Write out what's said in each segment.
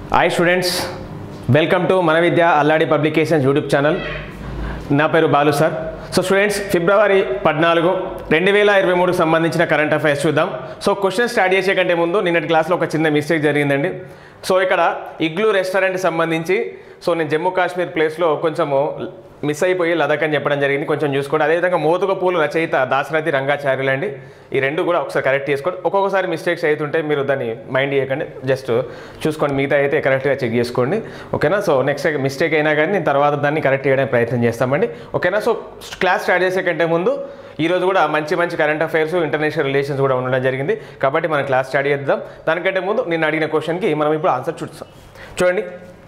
Hi students welcome to మన Vidya Alladi publications YouTube channel నా పేరు బాలు సార్ సో స్టూడెంట్స్ ఫిబ్రవరి పద్నాలుగు రెండు వేల ఇరవై మూడుకు సంబంధించిన కరెంట్ అఫైర్స్ చూద్దాం సో క్వశ్చన్ స్టార్ట్ చేసే కంటే ముందు నిన్నటి క్లాస్లో ఒక చిన్న మిస్టేక్ జరిగిందండి సో ఇక్కడ ఇగ్లూ రెస్టారెంట్ సంబంధించి సో నేను జమ్మూ కాశ్మీర్ ప్లేస్లో కొంచెము మిస్ అయిపోయి లదక్ అని చెప్పడం జరిగింది కొంచెం చూసుకోండి అదేవిధంగా మోతుక పూలు రచయిత దాశరథి రంగాచార్యులు అండి ఈ రెండు కూడా ఒకసారి కరెక్ట్ చేసుకోండి ఒక్కొక్కసారి మిస్టేక్స్ అవుతుంటే మీరు దాన్ని మైండ్ చేయకండి జస్ట్ చూసుకోండి మిగతా అయితే కరెక్ట్గా చెక్ చేసుకోండి ఓకేనా సో నెక్స్ట్ మిస్టేక్ అయినా కానీ నేను తర్వాత దాన్ని కరెక్ట్ చేయడానికి ప్రయత్నం చేస్తామండి ఓకేనా సో క్లాస్ స్టార్ట్ చేసే కంటే ముందు ఈ రోజు కూడా మంచి మంచి కరెంట్ అఫైర్స్ ఇంటర్నేషనల్ రిలేషన్స్ కూడా ఉండడం జరిగింది కాబట్టి మనం క్లాస్ స్టార్ట్ చేద్దాం దానికంటే ముందు నేను అడిగిన క్వశ్చన్కి మనం ఇప్పుడు ఆన్సర్ చూస్తాం చూడండి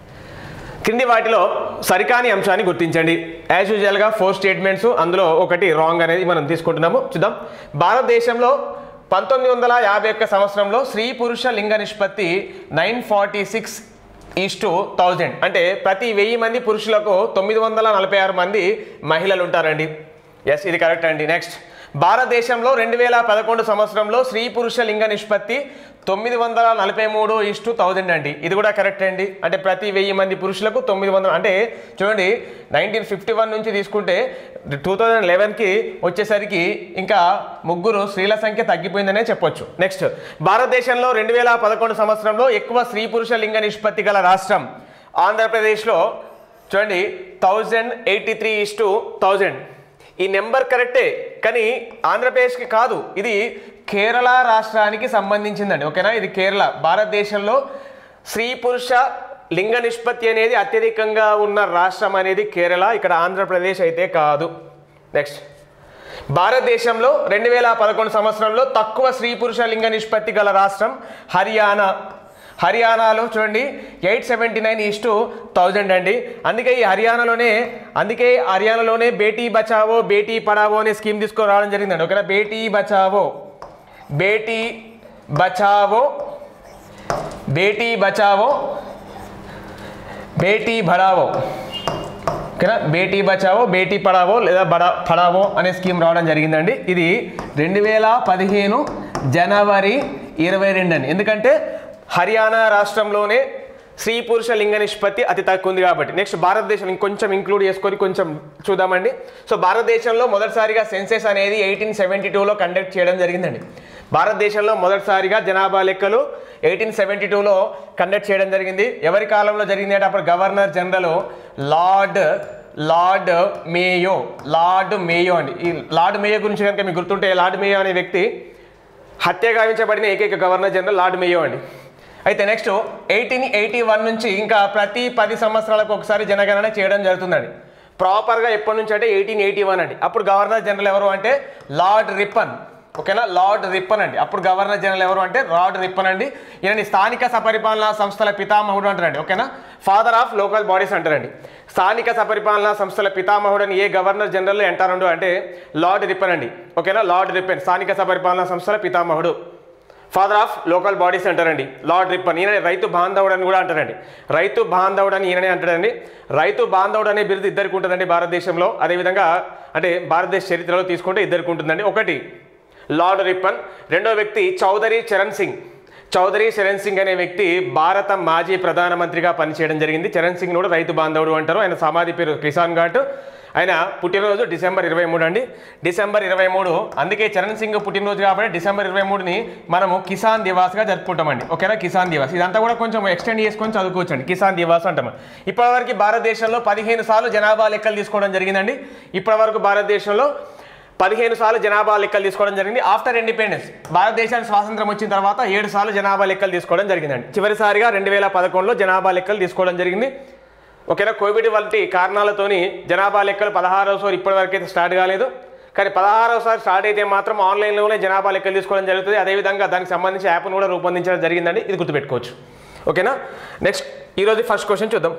క్రింది వాటిలో సరికాని అంశాన్ని గుర్తించండి యాజ్ యూజువల్గా ఫోర్ స్టేట్మెంట్స్ అందులో ఒకటి రాంగ్ అనేది మనం తీసుకుంటున్నాము చూద్దాం భారతదేశంలో పంతొమ్మిది వందల యాభై ఒక్క సంవత్సరంలో స్త్రీ పురుష లింగ నిష్పత్తి nine forty six is to thousand అంటే ప్రతి వెయ్యి మంది పురుషులకు తొమ్మిది వందల నలభై ఆరు మంది మహిళలు ఉంటారండి ఎస్ ఇది కరెక్ట్ అండి నెక్స్ట్ భారతదేశంలో రెండు వేల పదకొండు సంవత్సరంలో స్త్రీ పురుష లింగ నిష్పత్తి తొమ్మిది వందల నలభై మూడు ఇస్టు థౌజండ్ అండి ఇది కూడా కరెక్ట్ అండి అంటే ప్రతి వెయ్యి మంది పురుషులకు తొమ్మిది వందలు అంటే చూడండి నైన్టీన్ ఫిఫ్టీ వన్ నుంచి తీసుకుంటే టూ థౌజండ్ లెవెన్కి వచ్చేసరికి ఇంకా ముగ్గురు స్త్రీల సంఖ్య తగ్గిపోయిందనే చెప్పొచ్చు నెక్స్ట్ భారతదేశంలో రెండు వేల పదకొండు సంవత్సరంలో ఎక్కువ స్త్రీ పురుష లింగ నిష్పత్తి గల రాష్ట్రం ఆంధ్రప్రదేశ్లో చూడండి thousand eighty three is to thousand ఈ నెంబర్ కరెక్టే కానీ ఆంధ్రప్రదేశ్కి కాదు ఇది కేరళ రాష్ట్రానికి సంబంధించిందండి ఓకేనా ఇది కేరళ భారతదేశంలో స్త్రీ పురుష లింగ నిష్పత్తి అనేది అత్యధికంగా ఉన్న రాష్ట్రం అనేది కేరళ ఇక్కడ ఆంధ్రప్రదేశ్ అయితే కాదు నెక్స్ట్ భారతదేశంలో రెండు వేల పదకొండు సంవత్సరంలో తక్కువ స్త్రీ పురుష లింగ నిష్పత్తి గల రాష్ట్రం హర్యానా హర్యానాలో చూడండి eight seventy nine is to thousand అండి అందుకే ఈ హర్యానాలోనే అందుకే హర్యానాలోనే బేటీ బచావో బేటీ పడావో అనే స్కీమ్ తీసుకురావడం జరిగిందండి ఓకేనా బేటీ బచావో బేటీ బచావో బేటీ బచావో బేటీ బడావో ఓకేనా బేటీ బచావో బేటీ పడావో లేదా బడా పడావో అనే స్కీమ్ రావడం జరిగిందండి ఇది రెండు వేల పదిహేను జనవరి ఇరవై రెండు అండి ఎందుకంటే హర్యానా రాష్ట్రంలోనే స్త్రీ పురుష లింగ నిష్పత్తి అతి తక్కువ ఉంది కాబట్టి నెక్స్ట్ భారతదేశం ఇంకొంచెం ఇంక్లూడ్ చేసుకొని కొంచెం చూద్దామండి సో భారతదేశంలో మొదటిసారిగా సెన్సెస్ అనేది ఎయిటీన్ సెవెంటీ టూలో కండక్ట్ చేయడం జరిగిందండి భారతదేశంలో మొదటిసారిగా జనాభా లెక్కలు ఎయిటీన్ సెవెంటీ టూలో కండక్ట్ చేయడం జరిగింది ఎవరి కాలంలో జరిగింది అంటే అప్పుడు governor general lord lord Mayo lord Mayo అండి ఈ లార్డ్ మేయో గురించి కనుక మీకు గుర్తుంటే లార్డ్ మేయో అనే వ్యక్తి హత్య గావించబడిన ఏకైక గవర్నర్ జనరల్ లార్డ్ మేయో అండి అయితే నెక్స్ట్ ఎయిటీన్ ఎయిటీ వన్ నుంచి ఇంకా ప్రతి పది సంవత్సరాలకు ఒకసారి జనగణన చేయడం జరుగుతుందండి ప్రాపర్గా ఎప్పటి నుంచి అంటే ఎయిటీన్ ఎయిటీ వన్ అండి అప్పుడు గవర్నర్ జనరల్ ఎవరు అంటే లార్డ్ రిప్పన్ ఓకేనా లార్డ్ రిప్పన్ అండి అప్పుడు గవర్నర్ జనరల్ ఎవరు అంటే లార్డ్ రిప్పన్ అండి ఈయనని స్థానిక సపరిపాలనా సంస్థల పితామహుడు అంటారండి ఓకేనా ఫాదర్ ఆఫ్ లోకల్ బాడీస్ అంటారండి స్థానిక సపరిపాలనా సంస్థల పితామహుడు అని ఏ గవర్నర్ జనరల్ అంటారండు అంటే లార్డ్ రిప్పన్ అండి ఓకేనా లార్డ్ రిప్పన్ స్థానిక సపరిపాలనా సంస్థల పితామహుడు ఫాదర్ ఆఫ్ లోకల్ బాడీస్ అంటారండి లార్డ్ రిప్పన్ ఈయన రైతు బాంధవుడు అని కూడా అంటారండి రైతు బాంధవుడు అని ఈయననే అంటాడండి రైతు బాంధవుడు అనే బిరుదు ఇద్దరికి ఉంటుందండి భారతదేశంలో అదేవిధంగా అంటే భారతదేశ చరిత్రలో తీసుకుంటే ఇద్దరికి ఉంటుందండి ఒకటి లార్డ్ రిప్పన్ రెండో వ్యక్తి చౌదరి చరణ్ సింగ్ చౌదరి చరణ్ సింగ్ అనే వ్యక్తి భారత మాజీ ప్రధానమంత్రిగా పనిచేయడం జరిగింది చరణ్ సింగ్ కూడా రైతు బాంధవుడు అంటారు ఆయన సమాధి పేరు కిసాన్ ఘాట్ ఆయన పుట్టినరోజు డిసెంబర్ ఇరవై మూడు అండి డిసెంబర్ ఇరవై మూడు అందుకే చరణ్ సింగ్ పుట్టినరోజు కాబట్టి డిసెంబర్ ఇరవై మూడుని మనము కిసాన్ దివాస్గా జరుపుకుంటామండి ఓకేనా కిసాన్ దివాస్ ఇదంతా కూడా కొంచెం ఎక్స్టెండ్ చేసుకొని చదువుకోవచ్చండి కిసాన్ దివాస్ అంటాము ఇప్పటివరకు భారతదేశంలో పదిహేను సార్లు జనాభా లెక్కలు తీసుకోవడం జరిగిందండి ఇప్పటివరకు భారతదేశంలో పదిహేను సార్లు జనాభా లెక్కలు తీసుకోవడం జరిగింది ఆఫ్టర్ ఇండిపెండెన్స్ భారతదేశానికి స్వాతంత్రం వచ్చిన తర్వాత ఏడు సార్లు జనాభా లెక్కలు తీసుకోవడం జరిగిందండి చివరిసారిగా రెండు వేల పదకొండులో జనాభా లెక్కలు తీసుకోవడం జరిగింది ఓకేనా కోవిడ్ వంటి కారణాలతోని జనాభా లెక్కలు పదహారవసారి ఇప్పటివరకు అయితే స్టార్ట్ కాలేదు కానీ పదహారవసారి స్టార్ట్ అయితే మాత్రం ఆన్లైన్లోనే జనాభా లెక్కలు తీసుకోవడం జరుగుతుంది అదేవిధంగా దానికి సంబంధించి యాప్ను కూడా రూపొందించడం జరిగిందండి ఇది గుర్తుపెట్టుకోవచ్చు ఓకేనా నెక్స్ట్ ఈరోజు ఫస్ట్ క్వశ్చన్ చూద్దాం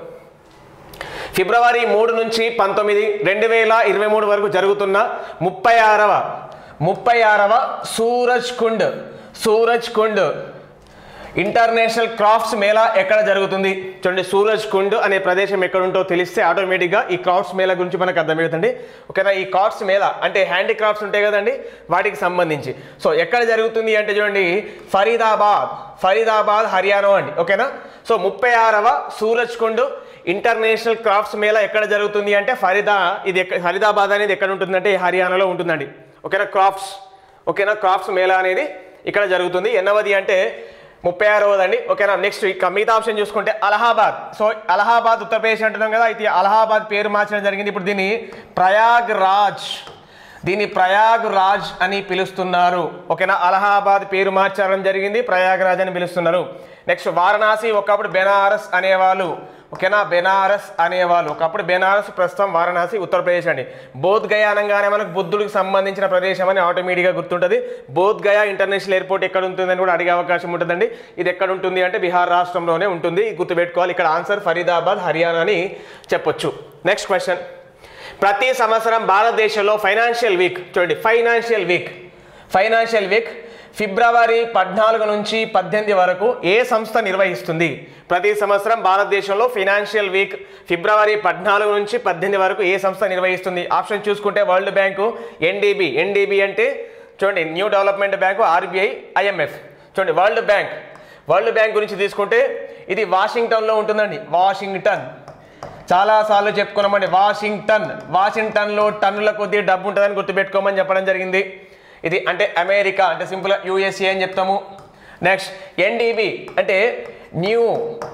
ఫిబ్రవరి మూడు నుంచి పంతొమ్మిది రెండు వేల ఇరవై మూడు వరకు జరుగుతున్న ముప్పై ఆరవ ముప్పై ఆరవ సూరజ్ కుండ్ సూరజ్ కుండ్ ఇంటర్నేషనల్ క్రాఫ్ట్స్ మేళా ఎక్కడ జరుగుతుంది చూడండి సూరజ్ కుండ్ అనే ప్రదేశం ఎక్కడ ఉంటో తెలిస్తే ఆటోమేటిక్గా ఈ క్రాఫ్ట్స్ మేళా గురించి మనకు అర్థమవుతుంది ఓకేనా ఈ క్రాఫ్ట్స్ మేళా అంటే హ్యాండీక్రాఫ్ట్స్ ఉంటాయి కదండి వాటికి సంబంధించి సో ఎక్కడ జరుగుతుంది అంటే చూడండి ఫరీదాబాద్ ఫరీదాబాద్ హర్యానా అండి ఓకేనా సో ముప్పై ఆరవ సూరజ్ కుండ్ ఇంటర్నేషనల్ క్రాఫ్ట్స్ మేళా ఎక్కడ జరుగుతుంది అంటే ఫరీదా ఇది ఎక్క- ఫరీదాబాద్ అనేది ఎక్కడ ఉంటుందంటే హర్యానాలో ఉంటుందండి ఓకేనా క్రాఫ్ట్స్ ఓకేనా క్రాఫ్ట్స్ మేళా అనేది ఇక్కడ జరుగుతుంది ఎన్నవది అంటే ముప్పై ఆరవది అండి ఓకేనా నెక్స్ట్ ఇక మిగతా ఆప్షన్ చూసుకుంటే అలహాబాద్ సో అలహాబాద్ ఉత్తరప్రదేశ్ అంటున్నాం కదా అయితే అలహాబాద్ పేరు మార్చడం జరిగింది ఇప్పుడు దీన్ని ప్రయాగ్ రాజ్ దీన్ని ప్రయాగ్ రాజ్ అని పిలుస్తున్నారు ఓకేనా అలహాబాద్ పేరు మార్చడం జరిగింది ప్రయాగ్ రాజ్ అని పిలుస్తున్నారు నెక్స్ట్ వారణాసి ఒకప్పుడు బెనారస్ అనేవాళ్ళు ఓకేనా బెనారస్ అనేవాళ్ళు ఒకప్పుడు బెనారస్ ప్రస్తుతం వారణాసి ఉత్తరప్రదేశ్ అండి బోధ్ గయా అనగానే మనకు బుద్ధుడికి సంబంధించిన ప్రదేశం అని ఆటోమేటిక్గా గుర్తుంటుంది బోధ్ గయా ఇంటర్నేషనల్ ఎయిర్పోర్ట్ ఎక్కడ ఉంటుందని కూడా అడిగే అవకాశం ఉంటుందండి ఇది ఎక్కడ ఉంటుంది అంటే బీహార్ రాష్ట్రంలోనే ఉంటుంది ఇది గుర్తుపెట్టుకోవాలి ఇక్కడ ఆన్సర్ ఫరీదాబాద్ హర్యానా అని చెప్పొచ్చు నెక్స్ట్ క్వశ్చన్ ప్రతి సంవత్సరం భారతదేశంలో ఫైనాన్షియల్ వీక్ చూడండి ఫైనాన్షియల్ వీక్ ఫైనాన్షియల్ వీక్ ఫిబ్రవరి పద్నాలుగు నుంచి పద్దెనిమిది వరకు ఏ సంస్థ నిర్వహిస్తుంది ప్రతి సంవత్సరం భారతదేశంలో ఫైనాన్షియల్ వీక్ ఫిబ్రవరి పద్నాలుగు నుంచి పద్దెనిమిది వరకు ఏ సంస్థ నిర్వహిస్తుంది ఆప్షన్ చూసుకుంటే వరల్డ్ బ్యాంకు ఎన్డీబీ ఎన్డీబీ అంటే చూడండి new development bank R B I I M F చూడండి వరల్డ్ బ్యాంక్ వరల్డ్ బ్యాంక్ గురించి తీసుకుంటే ఇది వాషింగ్టన్లో ఉంటుందండి వాషింగ్టన్ చాలాసార్లు చెప్పుకున్నామండి వాషింగ్టన్ వాషింగ్టన్లో టన్నుల కొద్దీ డబ్బు ఉంటుందని గుర్తుపెట్టుకోమని చెప్పడం జరిగింది ఇది అంటే అమెరికా అంటే సింపుల్గా యూఎస్ఏ అని చెప్తాము నెక్స్ట్ ఎన్డీబీ అంటే new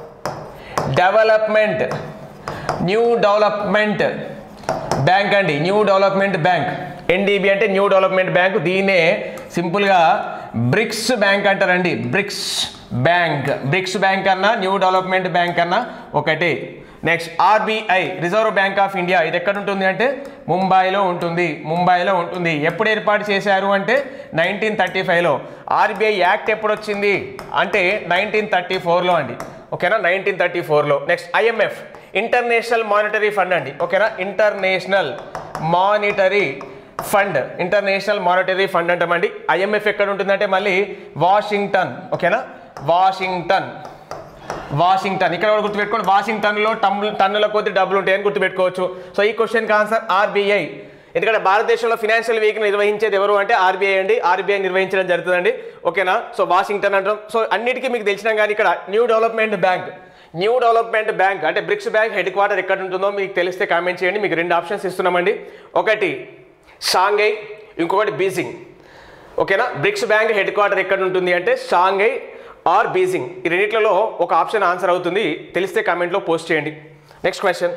development new development bank అండి న్యూ డెవలప్మెంట్ బ్యాంక్ ఎన్డీబీ అంటే న్యూ డెవలప్మెంట్ బ్యాంక్ దీన్నే సింపుల్గా బ్రిక్స్ బ్యాంక్ అంటారండి బ్రిక్స్ బ్యాంక్ బ్రిక్స్ బ్యాంక్ అన్నా న్యూ డెవలప్మెంట్ బ్యాంక్ అన్నా ఒకటే next R B I reserve bank of India ఇది ఎక్కడ ఉంటుంది అంటే ముంబైలో ఉంటుంది ముంబైలో ఉంటుంది ఎప్పుడు ఏర్పాటు చేశారు అంటే నైన్టీన్ థర్టీ ఫైవ్లో ఆర్బీఐ యాక్ట్ ఎప్పుడు వచ్చింది అంటే నైన్టీన్ థర్టీ ఫోర్లో అండి ఓకేనా నైన్టీన్ థర్టీ ఫోర్లో next I M F international monetary fund అండి ఓకేనా international monetary fund international monetary fund అంటామండి ఐఎంఎఫ్ ఎక్కడ ఉంటుందంటే మళ్ళీ వాషింగ్టన్ ఓకేనా వాషింగ్టన్ వాషింగ్టన్ ఇక్కడ కూడా గుర్తుపెట్టుకోండి వాషింగ్టన్లో టన్నుల టన్నుల కొద్ది డబ్బులు ఉంటాయని గుర్తుపెట్టుకోవచ్చు సో ఈ క్వశ్చన్కి ఆన్సర్ ఆర్బీఐ ఎందుకంటే భారతదేశంలో ఫినాన్షియల్ వీక్ నిర్వహించేది ఎవరు అంటే ఆర్బీఐ అండి ఆర్బీఐ నిర్వహించడం జరుగుతుందండి ఓకేనా సో వాషింగ్టన్ అంటాం సో అన్నిటికీ మీకు తెలిసినా కానీ ఇక్కడ new development bank new development bank అంటే బ్రిక్స్ బ్యాంక్ హెడ్ క్వార్టర్ ఎక్కడ ఉంటుందో మీకు తెలిస్తే కామెంట్ చేయండి మీకు రెండు ఆప్షన్స్ ఇస్తున్నామండి ఒకటి షాంఘై ఇంకొకటి బీజింగ్ ఓకేనా బ్రిక్స్ బ్యాంక్ హెడ్ క్వార్టర్ ఎక్కడ ఉంటుంది అంటే షాంఘై ఆర్ బీజింగ్ ఈ రెండిట్లలో ఒక ఆప్షన్ ఆన్సర్ అవుతుంది తెలిస్తే కామెంట్లో పోస్ట్ చేయండి నెక్స్ట్ క్వశ్చన్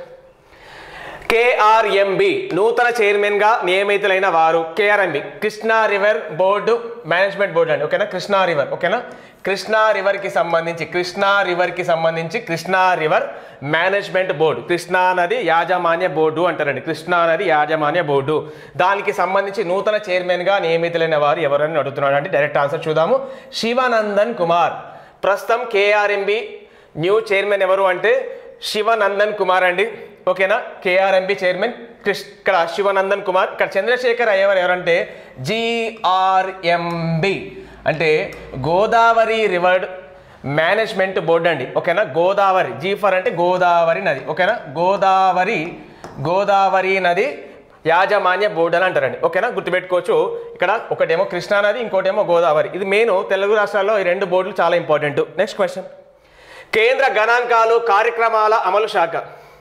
కేఆర్ఎంబి నూతన చైర్మన్గా నియమితులైన వారు KRMB Krishna river board management board అండి ఓకేనా కృష్ణా రివర్ ఓకేనా కృష్ణా రివర్కి సంబంధించి కృష్ణా రివర్కి సంబంధించి Krishna river management board Krishna నది యాజమాన్య బోర్డు అంటారండి కృష్ణా నది యాజమాన్య బోర్డు దానికి సంబంధించి నూతన చైర్మన్గా నియమితులైన వారు ఎవరని అడుగుతున్నాడు అంటే డైరెక్ట్ ఆన్సర్ చూద్దాము శివానందన్ కుమార్ ప్రస్తుతం కేఆర్ఎంబి న్యూ చైర్మన్ ఎవరు అంటే శివనందన్ కుమార్ అండి ఓకేనా కేఆర్ఎంబి చైర్మన్ కృష్ ఇక్కడ శివనందన్ కుమార్ ఇక్కడ చంద్రశేఖర్ అయ్యేవారు ఎవరంటే జిఆర్ఎంబి అంటే గోదావరి రివర్ మేనేజ్మెంట్ బోర్డు అండి ఓకేనా గోదావరి జీ ఫర్ అంటే గోదావరి నది ఓకేనా గోదావరి గోదావరి నది యాజమాన్య బోర్డు అని అంటారండి ఓకేనా గుర్తుపెట్టుకోవచ్చు ఇక్కడ ఒకటేమో కృష్ణా నది ఇంకోటేమో గోదావరి ఇది మెయిన్ తెలుగు రాష్ట్రాల్లో ఈ రెండు బోర్డులు చాలా ఇంపార్టెంట్ నెక్స్ట్ క్వశ్చన్ కేంద్ర గణాంకాలు కార్యక్రమాల అమలు శాఖ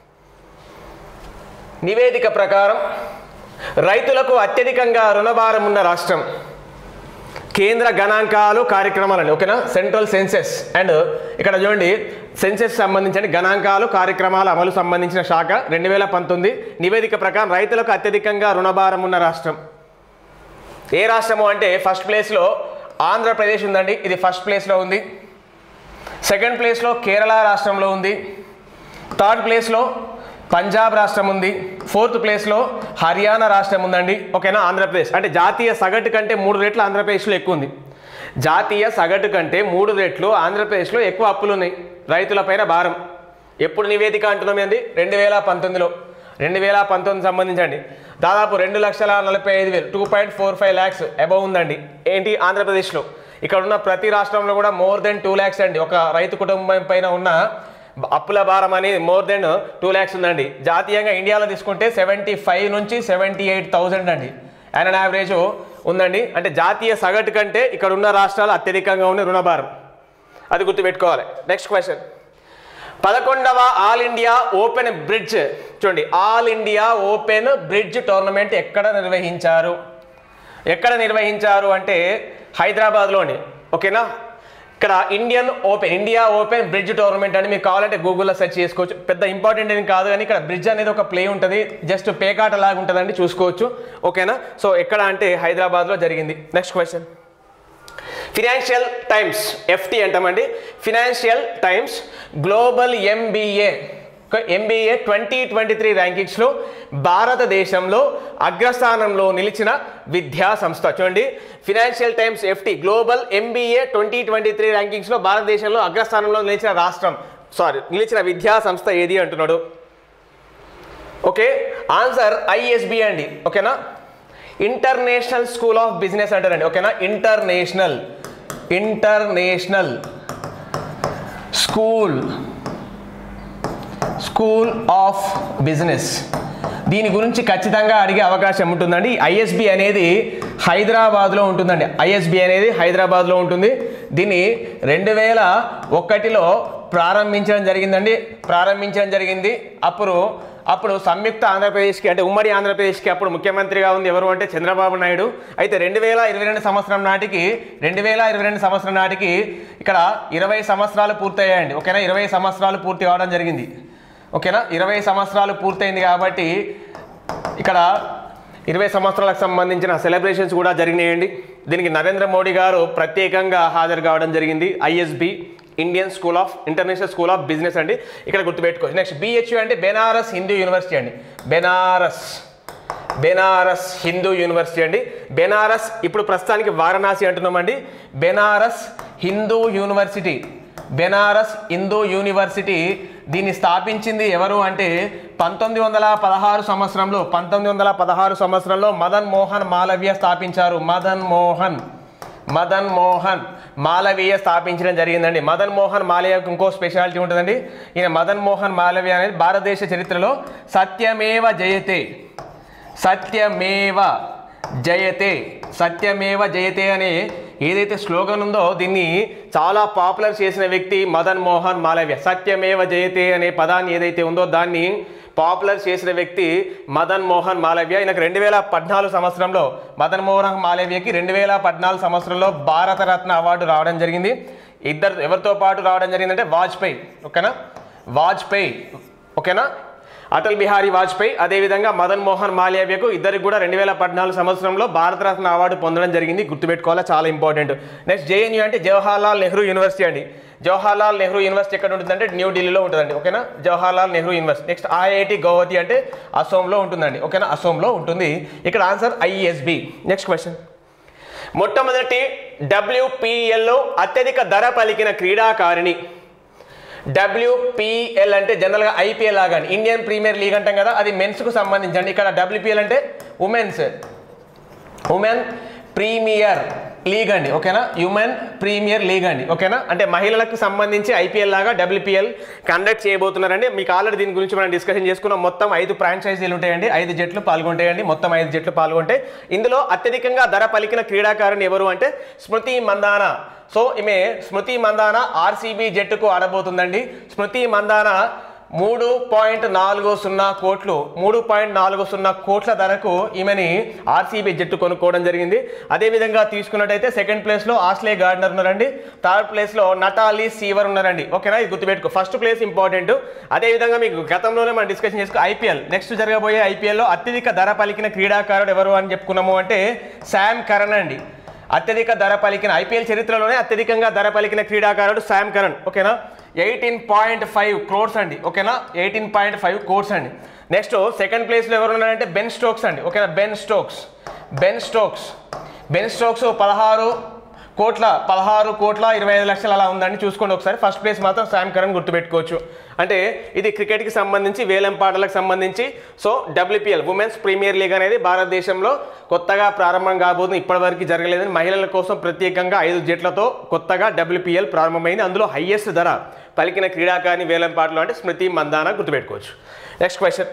నివేదిక ప్రకారం రైతులకు అత్యధికంగా రుణభారం ఉన్న రాష్ట్రం కేంద్ర గణాంకాలు కార్యక్రమాలండి ఓకేనా సెంట్రల్ సెన్సెస్ అండ్ ఇక్కడ చూడండి సెన్సెస్ సంబంధించిన గణాంకాలు కార్యక్రమాల అమలు సంబంధించిన శాఖ రెండు వేల పంతొమ్మిది నివేదిక ప్రకారం రైతులకు అత్యధికంగా రుణభారం ఉన్న రాష్ట్రం ఏ రాష్ట్రము అంటే ఫస్ట్ ప్లేస్లో ఆంధ్రప్రదేశ్ ఉందండి ఇది ఫస్ట్ ప్లేస్లో ఉంది సెకండ్ ప్లేస్లో కేరళ రాష్ట్రంలో ఉంది థర్డ్ ప్లేస్లో పంజాబ్ రాష్ట్రం ఉంది ఫోర్త్ ప్లేస్లో హర్యానా రాష్ట్రం ఉందండి ఓకేనా ఆంధ్రప్రదేశ్ అంటే జాతీయ సగటు కంటే మూడు రెట్లు ఆంధ్రప్రదేశ్లో ఎక్కువ ఉంది జాతీయ సగటు కంటే మూడు రెట్లు ఆంధ్రప్రదేశ్లో ఎక్కువ అప్పులు ఉన్నాయి రైతులపైన భారం ఎప్పుడు నివేదిక అంటున్నాం ఏంది రెండు వేల పంతొమ్మిదిలో రెండు వేల పంతొమ్మిది సంబంధించండి దాదాపు రెండు లక్షల నలభై ఐదు వేలు two point four five lakhs above ఉందండి ఏంటి ఆంధ్రప్రదేశ్లో ఇక్కడ ఉన్న ప్రతి రాష్ట్రంలో కూడా మోర్ దెన్ టూ ల్యాక్స్ అండి ఒక రైతు కుటుంబం పైన ఉన్న అప్పుల భారం అనేది మోర్ దెన్ టూ ల్యాక్స్ ఉందండి జాతీయంగా ఇండియాలో తీసుకుంటే సెవెంటీ ఫైవ్ నుంచి సెవెంటీ ఎయిట్ థౌజండ్ అండి అండ్ యావరేజ్ ఉందండి అంటే జాతీయ సగటు కంటే ఇక్కడ ఉన్న రాష్ట్రాలు అత్యధికంగా ఉన్న రుణభారం అది గుర్తుపెట్టుకోవాలి నెక్స్ట్ క్వశ్చన్ పదకొండవ ఆల్ ఇండియా ఓపెన్ బ్రిడ్జ్ చూడండి all India open bridge tournament ఎక్కడ నిర్వహించారు ఎక్కడ నిర్వహించారు అంటే హైదరాబాద్లోని ఓకేనా ఇక్కడ Indian open India open bridge tournament అని మీకు కావాలంటే గూగుల్లో సెర్చ్ చేసుకోవచ్చు పెద్ద ఇంపార్టెంట్ ఏం కాదు కానీ ఇక్కడ బ్రిడ్జ్ అనేది ఒక ప్లే ఉంటుంది జస్ట్ పేకాట లాగా ఉంటుందండి చూసుకోవచ్చు ఓకేనా సో ఎక్కడ అంటే హైదరాబాద్లో జరిగింది next question Financial Times FT అంటామండి Financial Times global MBA MBA twenty twenty three ర్యాంకింగ్స్లో భారతదేశంలో అగ్రస్థానంలో నిలిచిన విద్యా సంస్థ చూడండి Financial Times FT global MBA twenty twenty three ర్యాంకింగ్స్లో భారతదేశంలో అగ్రస్థానంలో నిలిచిన రాష్ట్రం సారీ నిలిచిన విద్యా సంస్థ ఏది అంటున్నాడు ఓకే ఆన్సర్ ఐఎస్బి అండి ఓకేనా ఇంటర్నేషనల్ స్కూల్ ఆఫ్ బిజినెస్ అంటారండి ఓకేనా international international school school of business దీని గురించి ఖచ్చితంగా అడిగే అవకాశం ఉంటుందండి ఐఎస్బి అనేది హైదరాబాద్లో ఉంటుందండి ఐఎస్బి అనేది హైదరాబాద్లో ఉంటుంది దీన్ని రెండు వేల ఒకటిలో ప్రారంభించడం జరిగిందండి ప్రారంభించడం జరిగింది అప్పుడు అప్పుడు సంయుక్త ఆంధ్రప్రదేశ్కి అంటే ఉమ్మడి ఆంధ్రప్రదేశ్కి అప్పుడు ముఖ్యమంత్రిగా ఉంది ఎవరు అంటే చంద్రబాబు నాయుడు అయితే రెండు వేల ఇరవై రెండు సంవత్సరం నాటికి రెండు వేల ఇరవై రెండు సంవత్సరం నాటికి ఇక్కడ ఇరవై సంవత్సరాలు పూర్తయ్యాయండి ఓకేనా ఇరవై సంవత్సరాలు పూర్తి కావడం జరిగింది ఓకేనా ఇరవై సంవత్సరాలు పూర్తయింది కాబట్టి ఇక్కడ ఇరవై సంవత్సరాలకు సంబంధించిన సెలబ్రేషన్స్ కూడా జరిగినాయండి దీనికి నరేంద్ర మోడీ గారు ప్రత్యేకంగా హాజరు కావడం జరిగింది ISB Indian school of international school of business అండి ఇక్కడ గుర్తుపెట్టుకోవచ్చు నెక్స్ట్ బిహెచ్యు అంటే బెనారస్ హిందూ యూనివర్సిటీ అండి బెనారస్ బెనారస్ హిందూ యూనివర్సిటీ అండి బెనారస్ ఇప్పుడు ప్రస్తుతానికి వారణాసి అంటున్నామండి బెనారస్ హిందూ యూనివర్సిటీ బెనారస్ హిందూ యూనివర్సిటీ దీన్ని స్థాపించింది ఎవరు అంటే పంతొమ్మిది వందల పదహారు సంవత్సరంలో పంతొమ్మిది వందల పదహారు సంవత్సరంలో మదన్ మోహన్ మాలవ్య స్థాపించారు మదన్ మోహన్ మదన్ మోహన్ మాలవీయ స్థాపించడం జరిగిందండి మదన్ మోహన్ మాలవ్యకు ఇంకో స్పెషాలిటీ ఉంటుందండి ఈయన మదన్ మోహన్ మాలవ్య అనేది భారతదేశ చరిత్రలో సత్యమేవ జయతే సత్యమేవ జయతే సత్యమేవ జయతే అనే ఏదైతే స్లోగన్ ఉందో దీన్ని చాలా పాపులర్ చేసిన వ్యక్తి మదన్ మోహన్ మాలవ్య సత్యమేవ జయతే అనే పదాన్ని ఏదైతే ఉందో దాన్ని పాపులర్ చేసిన వ్యక్తి మదన్ మోహన్ మాలవ్య ఈయనకు రెండు వేల పద్నాలుగు సంవత్సరంలో మదన్ మోహన్ మాలవ్యకి రెండు వేల పద్నాలుగు సంవత్సరంలో భారతరత్న అవార్డు రావడం జరిగింది ఇద్దరు ఎవరితో పాటు రావడం జరిగిందంటే వాజ్పేయి ఓకేనా వాజ్పేయి ఓకేనా అటల్ బిహారీ వాజ్పేయి అదేవిధంగా మదన్ మోహన్ మాల్యవ్యకు ఇద్దరికి కూడా రెండు వేల పద్నాలుగు సంవత్సరంలో భారతరత్న అవార్డు పొందడం జరిగింది గుర్తుపెట్టుకోవాలా చాలా ఇంపార్టెంట్ నెక్స్ట్ జేఎన్యూ అంటే జవహర్లాల్ నెహ్రూ యూనివర్సిటీ అండి జవహర్లాల్ నెహ్రూ యూనివర్సిటీ ఎక్కడ ఉంటుందంటే న్యూఢిల్లీలో ఉంటుందండి ఓకేనా Jawaharlal Nehru university next IIT Guwahati అంటే అసోంలో ఉంటుందండి ఓకేనా అసోంలో ఉంటుంది ఇక్కడ ఆన్సర్ ఐఎస్బి నెక్స్ట్ క్వశ్చన్ మొట్టమొదటి డబ్ల్యూపిఎల్లో అత్యధిక ధర పలికిన క్రీడాకారిణి డబ్ల్యూపిఎల్ అంటే జనరల్గా ఐపీఎల్ లాగా ఇండియన్ ప్రీమియర్ లీగ్ అంటాం కదా అది మెన్స్కు సంబంధించండి ఇక్కడ డబ్ల్యూపిఎల్ అంటే ఉమెన్స్ ఉమెన్ ప్రీమియర్ లీగ్ అండి ఓకేనా హ్యూమన్ ప్రీమియర్ లీగ్ అండి ఓకేనా అంటే మహిళలకు సంబంధించి ఐపీఎల్ లాగా డబ్ల్యూపీఎల్ కండక్ట్ చేయబోతున్నారండి మీకు ఆల్రెడీ దీని గురించి మనం డిస్కషన్ చేసుకున్నాం మొత్తం ఐదు ఫ్రాంచైజీలు ఉంటాయండి ఐదు జట్లు పాల్గొంటాయండి మొత్తం ఐదు జట్లు పాల్గొంటాయి ఇందులో అత్యధికంగా ధర పలికిన క్రీడాకారుని ఎవరు అంటే స్మృతి మందానా సో ఈమె స్మృతి మందానా ఆర్సీబీ జట్టుకు ఆడబోతుందండి స్మృతి మందానా మూడు పాయింట్ నాలుగు సున్నా కోట్లు మూడు పాయింట్ నాలుగు సున్నా కోట్ల ధరకు ఈమెని ఆర్సీబీ జట్టు కొనుక్కోవడం జరిగింది అదేవిధంగా తీసుకున్నట్టయితే సెకండ్ ప్లేస్లో ఆస్లే గార్డనర్ ఉన్నారండి థర్డ్ ప్లేస్లో నటాలీ సీవర్ ఉన్నారండి ఓకేనా ఇది గుర్తుపెట్టుకో ఫస్ట్ ప్లేస్ ఇంపార్టెంట్ అదేవిధంగా మీకు గతంలోనే మనం డిస్కషన్ చేసుకో ఐపీఎల్ నెక్స్ట్ జరగబోయే ఐపీఎల్లో అత్యధిక ధర పలికిన క్రీడాకారుడు ఎవరు అని చెప్పుకున్నాము అంటే శామ్ కరణ్ అండి అత్యధిక ధర పలికిన ఐపీఎల్ చరిత్రలోనే అత్యధికంగా ధర పలికిన క్రీడాకారుడు శామ్ కరణ్ ఓకేనా ఎయిటీన్ పాయింట్ ఫైవ్ క్రోర్స్ అండి ఓకేనా ఎయిటీన్ పాయింట్ ఫైవ్ క్రోర్స్ అండి నెక్స్ట్ సెకండ్ ప్లేస్లో ఎవరు ఉన్నారంటే బెన్ స్టోక్స్ అండి ఓకేనా Ben Stokes Ben Stokes Ben Stokes పదహారు కోట్ల పదహారు కోట్ల ఇరవై ఐదు లక్షలు అలా ఉందండి చూసుకోండి ఒకసారి ఫస్ట్ ప్లేస్ మాత్రం శామ్ కరణ్ గుర్తుపెట్టుకోవచ్చు అంటే ఇది క్రికెట్కి సంబంధించి వేలం పాటలకు సంబంధించి so WPL women's premier league అనేది భారతదేశంలో కొత్తగా ప్రారంభం కాబోతుంది ఇప్పటివరకు జరగలేదని మహిళల కోసం ప్రత్యేకంగా ఐదు జట్లతో కొత్తగా డబ్ల్యూపీఎల్ ప్రారంభమైంది అందులో హయ్యెస్ట్ ధర పలికిన క్రీడాకారిణి వేలం పాటలు అంటే స్మృతి మందాన గుర్తుపెట్టుకోవచ్చు next question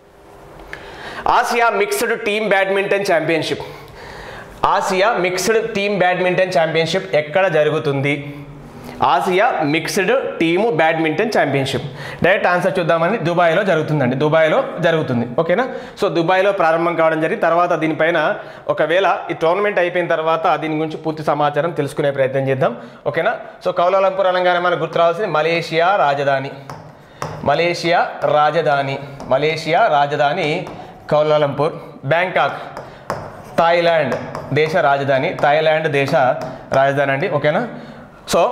Asia mixed team badminton championship Asia mixed team badminton championship ఎక్కడ జరుగుతుంది Asia mixed team badminton championship direct answer చూద్దామని దుబాయ్లో జరుగుతుందండి దుబాయ్లో జరుగుతుంది ఓకేనా సో దుబాయ్లో ప్రారంభం కావడం జరిగి తర్వాత దీనిపైన ఒకవేళ ఈ టోర్నమెంట్ అయిపోయిన తర్వాత దీని గురించి పూర్తి సమాచారం తెలుసుకునే ప్రయత్నం చేద్దాం ఓకేనా సో కౌలాలంపూర్ అనగానే మనకు గుర్తు రావాల్సింది మలేషియా రాజధాని మలేషియా రాజధాని మలేషియా రాజధాని కౌలాలంపూర్ బ్యాంకాక్ థాయిలాండ్ దేశ రాజధాని థాయిలాండ్ దేశ రాజధాని అండి ఓకేనా సో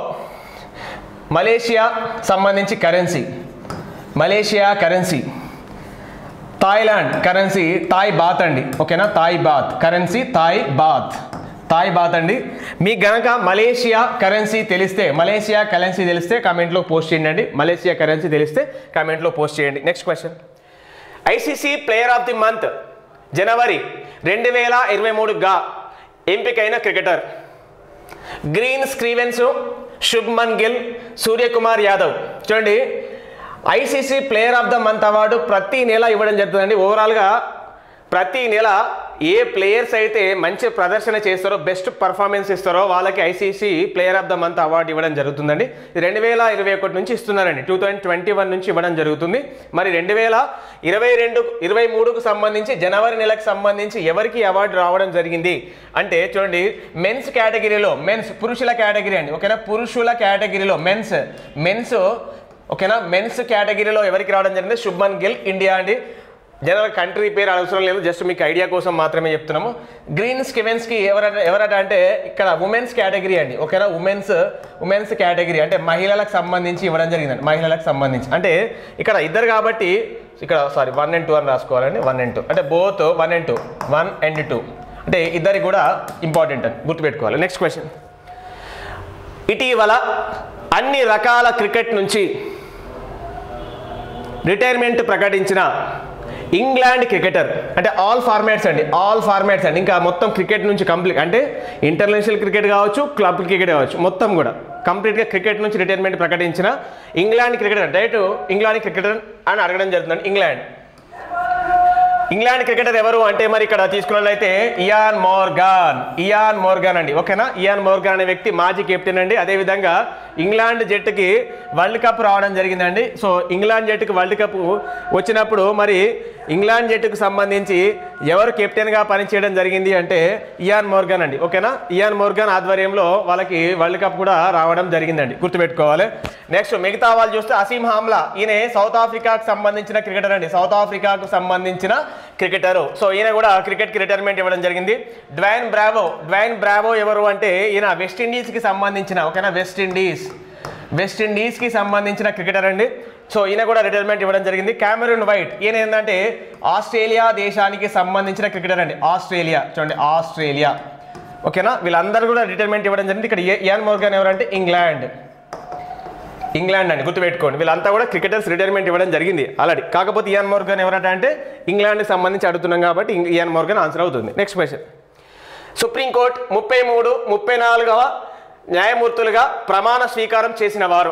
మలేషియా సంబంధించి currency Malaysia currency Thailand currency Thai baht అండి ఓకేనా Thai baht currency Thai baht Thai baht అండి మీకు గనక మలేషియా కరెన్సీ తెలిస్తే మలేషియా కరెన్సీ తెలిస్తే కామెంట్లో పోస్ట్ చేయండి అండి మలేషియా కరెన్సీ తెలిస్తే కామెంట్లో పోస్ట్ చేయండి next question ICC player of the month జనవరి రెండు వేల ఇరవై మూడుగా ఎంపికైన cricketer Green Scrivens Shubman Gill Suryakumar Yadav చూడండి ICC player of the month award ప్రతి నెల ఇవ్వడం జరుగుతుందండి ఓవరాల్గా ప్రతి నెల ఏ ప్లేయర్స్ అయితే మంచి ప్రదర్శన చేస్తారో బెస్ట్ పర్ఫార్మెన్స్ ఇస్తారో వాళ్ళకి ICC player of the month award ఇవ్వడం జరుగుతుందండి రెండు వేల ఇరవై ఒకటి నుంచి ఇస్తున్నారండి టూ థౌజండ్ ట్వంటీ వన్ నుంచి ఇవ్వడం జరుగుతుంది మరి రెండు వేల ఇరవై రెండు ఇరవై మూడుకు సంబంధించి జనవరి నెలకు సంబంధించి ఎవరికి అవార్డు రావడం జరిగింది అంటే చూడండి మెన్స్ కేటగిరీలో మెన్స్ పురుషుల కేటగిరీ అండి ఓకేనా పురుషుల కేటగిరీలో మెన్స్ మెన్స్ ఓకేనా మెన్స్ కేటగిరీలో ఎవరికి రావడం జరిగింది శుభ్మన్ గిల్ ఇండియా అండి జనరల్ కంట్రీ పేరు అవసరం లేదు జస్ట్ మీకు ఐడియా కోసం మాత్రమే చెప్తున్నాము గ్రీన్ స్కివెన్స్కి ఎవరట ఎవరట అంటే ఇక్కడ ఉమెన్స్ కేటగిరీ అండి ఓకేనా ఉమెన్స్ ఉమెన్స్ కేటగిరీ అంటే మహిళలకు సంబంధించి ఇవ్వడం జరిగిందండి మహిళలకు సంబంధించి అంటే ఇక్కడ ఇద్దరు కాబట్టి ఇక్కడ సారీ వన్ అండ్ టూ అని రాసుకోవాలండి వన్ అండ్ టూ అంటే both one and two one and two అంటే ఇద్దరికి కూడా ఇంపార్టెంట్ అని గుర్తుపెట్టుకోవాలి నెక్స్ట్ క్వశ్చన్ ఇటీవల అన్ని రకాల క్రికెట్ నుంచి రిటైర్మెంట్ ప్రకటించిన ఇంగ్లాండ్ క్రికెటర్ అంటే ఆల్ ఫార్మాట్స్ అండి ఆల్ ఫార్మాట్స్ అండి ఇంకా మొత్తం క్రికెట్ నుంచి కంప్లీట్ అంటే ఇంటర్నేషనల్ క్రికెట్ కావచ్చు క్లబ్ క్రికెట్ కావచ్చు మొత్తం కూడా కంప్లీట్గా క్రికెట్ నుంచి రిటైర్మెంట్ ప్రకటించిన England cricketer direct England cricketer అని అడగడం జరుగుతుంది ఇంగ్లాండ్ ఇంగ్లాండ్ క్రికెటర్ ఎవరు అంటే మరి ఇక్కడ తీసుకున్నట్లయితే ఇయాన్ మోర్గాన్ ఇయాన్ మోర్గాన్ అండి ఓకేనా ఇయాన్ మోర్గాన్ అనే వ్యక్తి మాజీ కెప్టెన్ అండి అదేవిధంగా ఇంగ్లాండ్ జట్టుకి వరల్డ్ కప్ రావడం జరిగిందండి సో ఇంగ్లాండ్ జట్టుకి వరల్డ్ కప్ వచ్చినప్పుడు మరి ఇంగ్లాండ్ జట్టుకు సంబంధించి ఎవరు కెప్టెన్గా పనిచేయడం జరిగింది అంటే ఇయాన్ మోర్గాన్ అండి ఓకేనా ఇయాన్ మోర్గాన్ ఆధ్వర్యంలో వాళ్ళకి వరల్డ్ కప్ కూడా రావడం జరిగిందండి గుర్తుపెట్టుకోవాలి నెక్స్ట్ మిగతా వాళ్ళు చూస్తే అసీం హామ్లా ఈయన సౌత్ ఆఫ్రికాకు సంబంధించిన క్రికెటర్ అండి సౌత్ ఆఫ్రికాకు సంబంధించిన క్రికెటరు సో ఈయన కూడా క్రికెట్కి రిటైర్మెంట్ ఇవ్వడం జరిగింది డ్వైన్ బ్రావో డ్వైన్ బ్రావో ఎవరు అంటే ఈయన వెస్ట్ ఇండీస్కి సంబంధించిన ఓకేనా వెస్ట్ ఇండీస్ వెస్ట్ ఇండీస్కి సంబంధించిన క్రికెటర్ అండి సో ఈయన కూడా రిటైర్మెంట్ ఇవ్వడం జరిగింది క్యామెరూన్ వైట్ ఈయన ఏంటంటే ఆస్ట్రేలియా దేశానికి సంబంధించిన క్రికెటర్ అండి ఆస్ట్రేలియా చూడండి ఆస్ట్రేలియా ఓకేనా వీళ్ళందరూ కూడా రిటైర్మెంట్ ఇవ్వడం జరిగింది ఇక్కడ ఇయాన్ మోర్గాన్ ఎవరంటే ఇంగ్లాండ్ ఇంగ్లాండ్ అండి గుర్తుపెట్టుకోండి వీళ్ళంతా కూడా క్రికెటర్స్ రిటైర్మెంట్ ఇవ్వడం జరిగింది ఆల్రెడీ కాకపోతే ఇయాన్ మోర్గన్ ఎవరంటే అంటే ఇంగ్లాండ్కి సంబంధించి అడుగుతున్నాం కాబట్టి ఇంగ్- ఇయాన్ మోర్గన్ ఆన్సర్ అవుతుంది నెక్స్ట్ క్వశ్చన్ సుప్రీంకోర్టు ముప్పై మూడు ముప్పై నాలుగవ న్యాయమూర్తులుగా ప్రమాణ స్వీకారం చేసిన వారు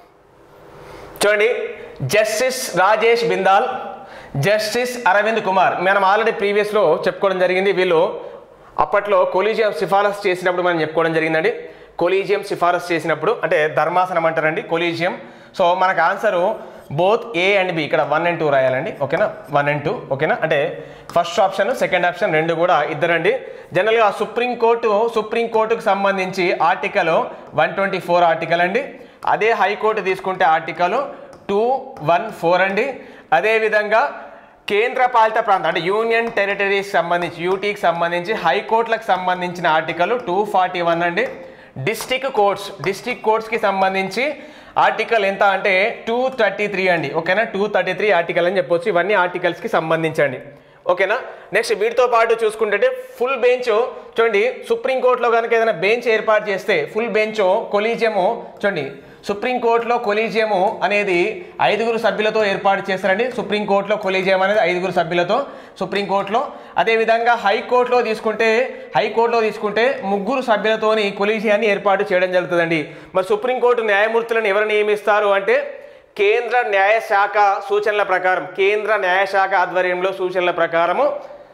చూడండి జస్టిస్ రాజేష్ బిందాల్ జస్టిస్ అరవింద్ కుమార్ మనం ఆల్రెడీ ప్రీవియస్లో చెప్పుకోవడం జరిగింది వీళ్ళు అప్పట్లో కొలీజియం సిఫారసు చేసినప్పుడు మనం చెప్పుకోవడం జరిగిందండి కొలీజియం సిఫారసు చేసినప్పుడు అంటే ధర్మాసనం అంటారండి కొలీజియం సో మనకు answer both A and B ఇక్కడ వన్ అండ్ టూ రాయాలండి ఓకేనా వన్ అండ్ టూ ఓకేనా అంటే ఫస్ట్ ఆప్షన్ సెకండ్ ఆప్షన్ రెండు కూడా ఇద్దరండి జనరల్గా సుప్రీంకోర్టు సుప్రీంకోర్టుకు సంబంధించి article one twenty four article అండి అదే హైకోర్టు తీసుకుంటే ఆర్టికల్ టూ వన్ ఫోర్ అండి అదేవిధంగా కేంద్ర పాలిత ప్రాంతం అంటే యూనియన్ టెరిటరీస్ సంబంధించి యూటీకి సంబంధించి హైకోర్టులకు సంబంధించిన ఆర్టికల్ టూ ఫార్టీ వన్ అండి డిస్టిక్ కోర్ట్స్ డిస్టిక్ కోర్ట్స్కి సంబంధించి ఆర్టికల్ ఎంత అంటే టూ థర్టీ త్రీ అండి ఓకేనా టూ థర్టీ త్రీ ఆర్టికల్ అని చెప్పొచ్చు ఇవన్నీ ఆర్టికల్స్కి సంబంధించండి ఓకేనా నెక్స్ట్ వీటితో పాటు చూసుకుంటే ఫుల్ బెంచ్ చూడండి సుప్రీంకోర్టులో కనుక ఏదైనా బెంచ్ ఏర్పాటు చేస్తే ఫుల్ బెంచ్ కొలీజియము చూడండి సుప్రీంకోర్టులో కొలీజియము అనేది ఐదుగురు సభ్యులతో ఏర్పాటు చేస్తారండి సుప్రీంకోర్టులో కొలీజియం అనేది ఐదుగురు సభ్యులతో సుప్రీంకోర్టులో అదేవిధంగా హైకోర్టులో తీసుకుంటే హైకోర్టులో తీసుకుంటే ముగ్గురు సభ్యులతోని కొలీజియాన్ని ఏర్పాటు చేయడం జరుగుతుందండి మరి సుప్రీంకోర్టు న్యాయమూర్తులను ఎవరు నియమిస్తారు అంటే కేంద్ర న్యాయశాఖ సూచనల ప్రకారం కేంద్ర న్యాయశాఖ ఆధ్వర్యంలో సూచనల ప్రకారము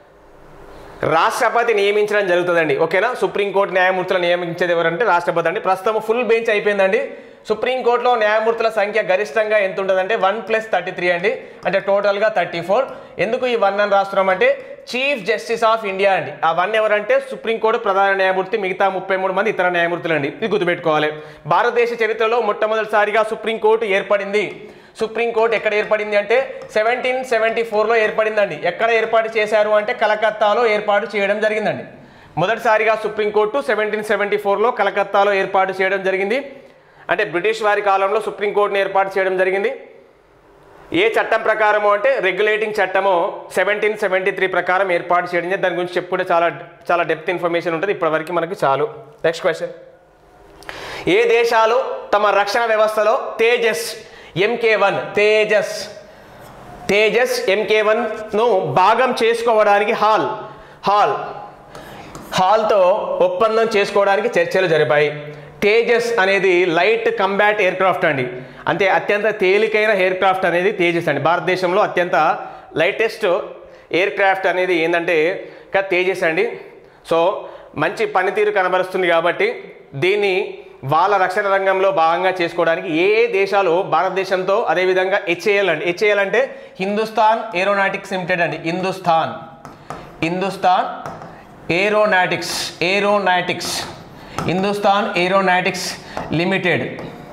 రాష్ట్రపతి నియమించడం జరుగుతుందండి ఓకేనా సుప్రీంకోర్టు న్యాయమూర్తులు నియమించేది ఎవరంటే రాష్ట్రపతి అండి ప్రస్తుతం ఫుల్ బెంచ్ అయిపోయిందండి సుప్రీంకోర్టులో న్యాయమూర్తుల సంఖ్య గరిష్టంగా ఎంత ఉంటుందంటే వన్ ప్లస్ థర్టీ త్రీ అండి అంటే టోటల్గా థర్టీ ఫోర్ ఎందుకు ఈ వన్ అని రాస్తున్నాం అంటే చీఫ్ జస్టిస్ ఆఫ్ ఇండియా అండి ఆ వన్ ఎవరంటే సుప్రీంకోర్టు ప్రధాన న్యాయమూర్తి మిగతా ముప్పై మూడు మంది ఇతర న్యాయమూర్తులు అండి ఇది గుర్తుపెట్టుకోవాలి భారతదేశ చరిత్రలో మొట్టమొదటిసారిగా సుప్రీంకోర్టు ఏర్పడింది సుప్రీంకోర్టు ఎక్కడ ఏర్పడింది అంటే సెవెంటీన్ సెవెంటీ ఫోర్లో ఏర్పడిందండి ఎక్కడ ఏర్పాటు చేశారు అంటే కలకత్తాలో ఏర్పాటు చేయడం జరిగిందండి మొదటిసారిగా సుప్రీంకోర్టు సెవెంటీన్ సెవెంటీ ఫోర్లో కలకత్తాలో ఏర్పాటు చేయడం జరిగింది అంటే బ్రిటిష్ వారి కాలంలో సుప్రీంకోర్టును ఏర్పాటు చేయడం జరిగింది ఏ చట్టం ప్రకారము అంటే రెగ్యులేటింగ్ చట్టము సెవెంటీన్ సెవెంటీ త్రీ ప్రకారం ఏర్పాటు చేయడం జరిగింది. దాని గురించి చెప్పుకుంటే చాలా చాలా డెప్త్ ఇన్ఫర్మేషన్ ఉంటుంది ఇప్పటివరకు మనకి చాలు నెక్స్ట్ క్వశ్చన్ ఏ దేశాలు తమ రక్షణ వ్యవస్థలో Tejas MK one Tejas Tejas MK వన్ను భాగం చేసుకోవడానికి హాల్ హాల్ హాల్తో ఒప్పందం చేసుకోవడానికి చర్చలు జరిపాయి తేజస్ అనేది లైట్ కంబాట్ ఎయిర్ క్రాఫ్ట్ అండి అంటే అత్యంత తేలికైన ఎయిర్ క్రాఫ్ట్ అనేది తేజస్ అండి భారతదేశంలో అత్యంత లైటెస్ట్ ఎయిర్ క్రాఫ్ట్ అనేది ఏంటంటే ఇంకా తేజస్ అండి సో మంచి పనితీరు కనబరుస్తుంది కాబట్టి దీన్ని వాళ్ళ రక్షణ రంగంలో భాగంగా చేసుకోవడానికి ఏ ఏ దేశాలు భారతదేశంతో అదేవిధంగా హెచ్ఏఎల్ అండి హెచ్ఏఎల్ అంటే హిందుస్థాన్ ఏరోనాటిక్స్ లిమిటెడ్ అండి Hindustan Hindustan aeronautics aeronautics Hindustan aeronautics limited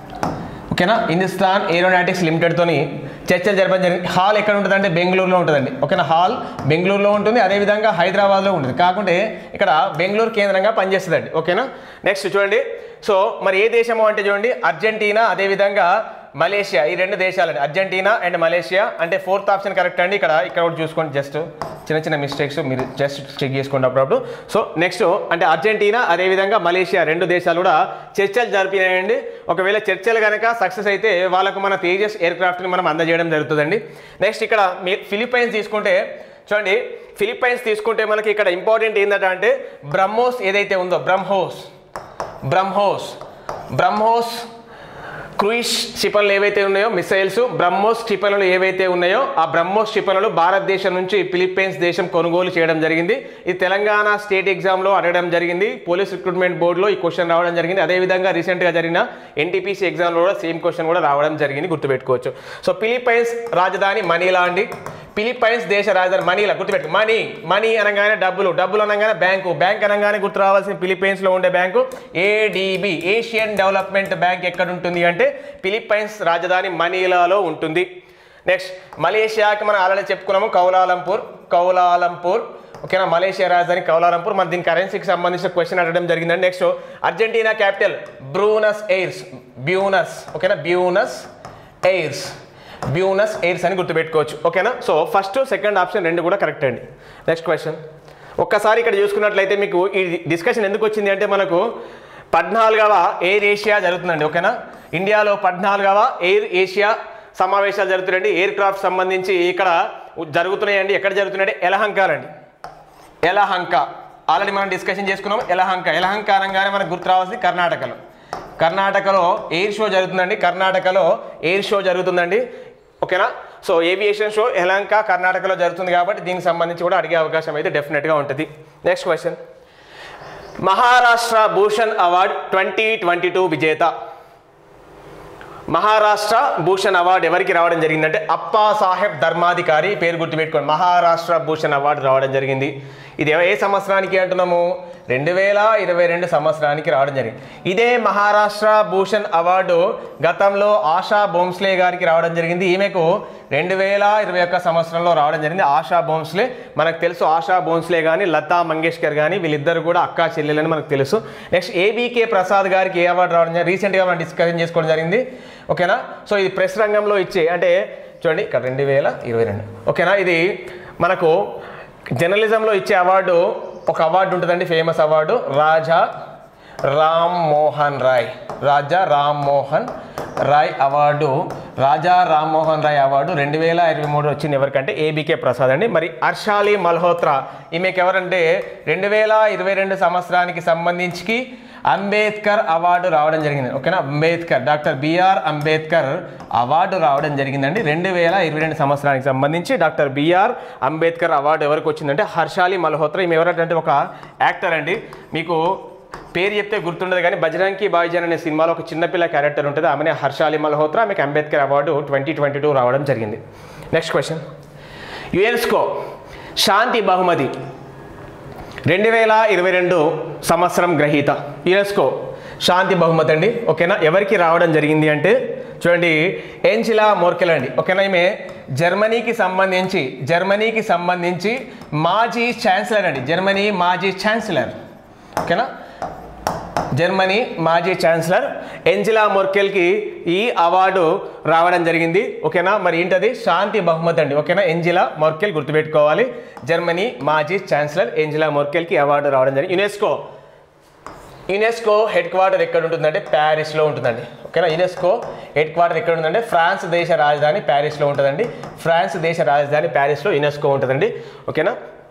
ఓకేనా హిందుస్థాన్ ఏరోనాటిక్స్ లిమిటెడ్తోని చర్చలు జరపడం జరిగింది హాల్ ఎక్కడ ఉంటుందంటే బెంగళూరులో ఉంటుందండి ఓకేనా హాల్ బెంగళూరులో ఉంటుంది అదేవిధంగా హైదరాబాద్లో ఉంటుంది కాకుంటే ఇక్కడ బెంగళూరు కేంద్రంగా పనిచేస్తుందండి ఓకేనా నెక్స్ట్ చూడండి సో మరి ఏ దేశము అంటే చూడండి అర్జెంటీనా అదేవిధంగా మలేషియా ఈ రెండు దేశాలండి అర్జెంటీనా అండ్ మలేషియా అంటే ఫోర్త్ ఆప్షన్ కరెక్ట్ అండి ఇక్కడ ఇక్కడ ఒకటి చూసుకోండి జస్ట్ చిన్న చిన్న మిస్టేక్స్ మీరు జస్ట్ చెక్ చేసుకోండి అప్పుడప్పుడు సో నెక్స్ట్ అంటే అర్జెంటీనా అదేవిధంగా మలేషియా రెండు దేశాలు కూడా చర్చలు జరిపినాయండి ఒకవేళ చర్చలు కనుక సక్సెస్ అయితే వాళ్ళకు మన తేజస్ ఎయిర్ క్రాఫ్ట్ని మనం అందజేయడం జరుగుతుందండి నెక్స్ట్ ఇక్కడ మీ ఫిలిప్పైన్స్ తీసుకుంటే చూడండి ఫిలిప్పైన్స్ తీసుకుంటే మనకి ఇక్కడ ఇంపార్టెంట్ ఏంటంటే అంటే బ్రహ్మోస్ ఏదైతే ఉందో బ్రహ్మోస్ బ్రహ్మోస్ బ్రహ్మోస్ క్రూయిజ్ క్షిపణులు ఏవైతే ఉన్నాయో మిసైల్స్ బ్రహ్మోస్ క్షిపణులు ఏవైతే ఉన్నాయో ఆ బ్రహ్మోస్ క్షిపణులు భారతదేశం నుంచి ఫిలిప్పైన్స్ దేశం కొనుగోలు చేయడం జరిగింది ఇది తెలంగాణ స్టేట్ ఎగ్జామ్లో అడగడం జరిగింది పోలీస్ రిక్రూట్మెంట్ బోర్డులో ఈ క్వశ్చన్ రావడం జరిగింది అదేవిధంగా రీసెంట్గా జరిగిన ఎన్టీపీసీ ఎగ్జామ్లో కూడా సేమ్ క్వశ్చన్ కూడా రావడం జరిగింది గుర్తుపెట్టుకోవచ్చు సో ఫిలిప్పైన్స్ రాజధాని మనీలా అండి ఫిలిప్పైన్స్ దేశ రాజధాని మనీలా గుర్తుపెట్టు మనీ మనీ అనగానే డబ్బులు డబ్బులు అనగానే బ్యాంకు బ్యాంక్ అనగానే గుర్తు రావాల్సిన ఫిలిప్పైన్స్లో ఉండే bank ADB Asian development bank ఎక్కడ ఉంటుంది అంటే ఫిలిప్పైన్స్ రాజధాని మనీలాలో ఉంటుంది నెక్స్ట్ మలేషియాకి మనం ఆల్రెడీ చెప్పుకున్నాము కౌలాలంపూర్ కౌలాలంపూర్ ఓకేనా మలేషియా రాజధాని కౌలాలంపూర్ మన దీని కరెన్సీకి సంబంధించిన క్వశ్చన్ అడగడం జరిగిందండి next Argentina capital Buenos Aires Buenos ఓకేనా బ్యూనస్ ఎయిర్స్ బ్యూనస్ ఎయిర్స్ అని గుర్తుపెట్టుకోవచ్చు ఓకేనా సో ఫస్ట్ సెకండ్ ఆప్షన్ రెండు కూడా కరెక్ట్ అండి నెక్స్ట్ క్వశ్చన్ ఒక్కసారి ఇక్కడ చూసుకున్నట్లయితే మీకు ఈ డిస్కషన్ ఎందుకు వచ్చింది అంటే మనకు పద్నాలుగవ ఎయిర్ ఏషియా జరుగుతుందండి ఓకేనా ఇండియాలో పద్నాలుగవ ఎయిర్ ఏషియా సమావేశాలు జరుగుతున్నాయండి ఎయిర్ క్రాఫ్ట్ సంబంధించి ఇక్కడ జరుగుతున్నాయండి ఎక్కడ జరుగుతున్నాయంటే ఎలహంకాలండి ఎలహంక ఆల్రెడీ మనం డిస్కషన్ చేసుకున్నాం ఎలహంక ఎలహంక అనగానే మనకు గుర్తు రావాల్సింది కర్ణాటకలో కర్ణాటకలో ఎయిర్ షో జరుగుతుందండి కర్ణాటకలో ఎయిర్ షో జరుగుతుందండి ఓకేనా సో ఏవియేషన్ షో ఎలంక కర్ణాటకలో జరుగుతుంది కాబట్టి దీనికి సంబంధించి కూడా అడిగే అవకాశం అయితే డెఫినెట్గా ఉంటుంది next question Maharashtra Bhushan award twenty twenty two విజేత మహారాష్ట్ర భూషణ్ అవార్డు ఎవరికి రావడం జరిగిందంటే అప్పా సాహెబ్ ధర్మాధికారి పేరు గుర్తుపెట్టుకోండి మహారాష్ట్ర భూషణ్ అవార్డు రావడం జరిగింది ఇది ఏ సంవత్సరానికి అంటున్నాము రెండు వేల ఇరవై రెండు సంవత్సరానికి రావడం జరిగింది ఇదే మహారాష్ట్ర భూషణ్ అవార్డు గతంలో ఆశా భోంస్లే గారికి రావడం జరిగింది ఈమెకు రెండు వేల ఇరవై ఒక్క సంవత్సరంలో రావడం జరిగింది ఆశా భోంస్లే మనకు తెలుసు ఆశా భోంస్లే కానీ లతా మంగేష్కర్ కానీ వీళ్ళిద్దరు కూడా అక్కా చెల్లెలని మనకు తెలుసు నెక్స్ట్ ఏబీకే ప్రసాద్ గారికి ఏ అవార్డు రావడం జరిగింది రీసెంట్గా మనం డిస్కషన్ చేసుకోవడం జరిగింది ఓకేనా సో ఇది ప్రెస్ రంగంలో ఇచ్చే అంటే చూడండి ఇక్కడ రెండు వేల ఇరవై రెండు ఓకేనా ఇది మనకు జర్నలిజంలో ఇచ్చే అవార్డు ఒక అవార్డు ఉంటుందండి famous award Raja Ram Mohan Roy Raja Ram Mohan Roy award Raja Rammohan Roy award రెండు వేల ఇరవై మూడు వచ్చింది ఎవరికంటే ఏబీకే ప్రసాద్ అండి మరి హర్షాలి మల్హోత్రా ఈమెకి ఎవరంటే రెండు వేల ఇరవై రెండు సంవత్సరానికి సంబంధించి అంబేద్కర్ అవార్డు రావడం జరిగింది ఓకేనా Ambedkar doctor BR Ambedkar award రావడం జరిగిందండి రెండు వేల ఇరవై రెండు సంవత్సరానికి సంబంధించి డాక్టర్ బిఆర్ అంబేద్కర్ అవార్డు ఎవరికి వచ్చిందంటే హర్షాలి మల్హోత్రా ఈమె ఎవరంటే ఒక యాక్టర్ అండి మీకు పేరు చెప్తే గుర్తుండదు కానీ బజరంకి బాయ్జాన్ అనే సినిమాలో ఒక చిన్నపిల్ల క్యారెక్టర్ ఉంటుంది ఆమెనే హర్షాలి మల్హోత్రా ఆమెకి Ambedkar award twenty twenty two రావడం జరిగింది నెక్స్ట్ క్వశ్చన్ యునెస్కో శాంతి బహుమతి రెండు వేల ఇరవై రెండు సంవత్సరం గ్రహీత యునెస్కో శాంతి బహుమతి అండి ఓకేనా ఎవరికి రావడం జరిగింది అంటే చూడండి ఏంచిలా మోర్కెల్ అండి ఓకేనా ఈమె జర్మనీకి సంబంధించి జర్మనీకి సంబంధించి మాజీ ఛాన్సలర్ అండి జర్మనీ మాజీ ఛాన్సలర్ ఓకేనా జర్మనీ మాజీ ఛాన్సలర్ ఎంజిలా మొర్కెల్కి ఈ అవార్డు రావడం జరిగింది ఓకేనా మరి ఏంటది శాంతి బహుమతి అండి ఓకేనా ఎంజిలా మొర్కెల్ గుర్తుపెట్టుకోవాలి జర్మనీ మాజీ ఛాన్సలర్ ఎంజిలా మొర్కెల్కి అవార్డు రావడం జరిగింది యునెస్కో యునెస్కో హెడ్ క్వార్టర్ ఎక్కడ ఉంటుందంటే ప్యారిస్లో ఉంటుందండి ఓకేనా యునెస్కో హెడ్ క్వార్టర్ ఎక్కడ ఉంటుందంటే ఫ్రాన్స్ దేశ రాజధాని ప్యారిస్లో ఉంటుందండి ఫ్రాన్స్ దేశ రాజధాని ప్యారిస్లో యునెస్కో ఉంటుందండి ఓకేనా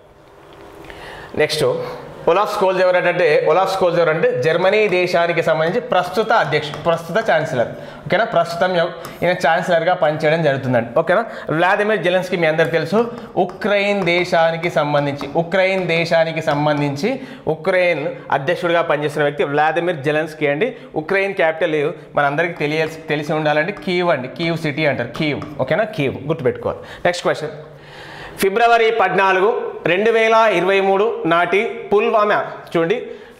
నెక్స్ట్ ఒలాఫ్ స్కోల్జ్ ఎవరంటే ఒలాఫ్ స్కోల్జ్ ఎవరంటే జర్మనీ దేశానికి సంబంధించి ప్రస్తుత అధ్యక్షుడు ప్రస్తుత ఛాన్సలర్ ఓకేనా ప్రస్తుతం ఎవ- ఈయన ఛాన్సలర్గా పనిచేయడం జరుగుతుందండి ఓకేనా వ్లాదిమిర్ జెలెన్స్కీ మీ అందరికి తెలుసు ఉక్రెయిన్ దేశానికి సంబంధించి ఉక్రెయిన్ దేశానికి సంబంధించి ఉక్రెయిన్ అధ్యక్షుడిగా పనిచేస్తున్న వ్యక్తి వ్లాదిమిర్ జెలెన్స్కీ అండి ఉక్రెయిన్ క్యాపిటల్ మనందరికీ తెలియాల్సి తెలిసి ఉండాలంటే కీవ్ అండి కీవ్ సిటీ అంటారు కీవ్ ఓకేనా కీవ్ గుర్తుపెట్టుకోవాలి నెక్స్ట్ క్వశ్చన్ ఫిబ్రవరి పద్నాలుగు రెండు వేల ఇరవై మూడు నాటి పుల్వామా చూడండి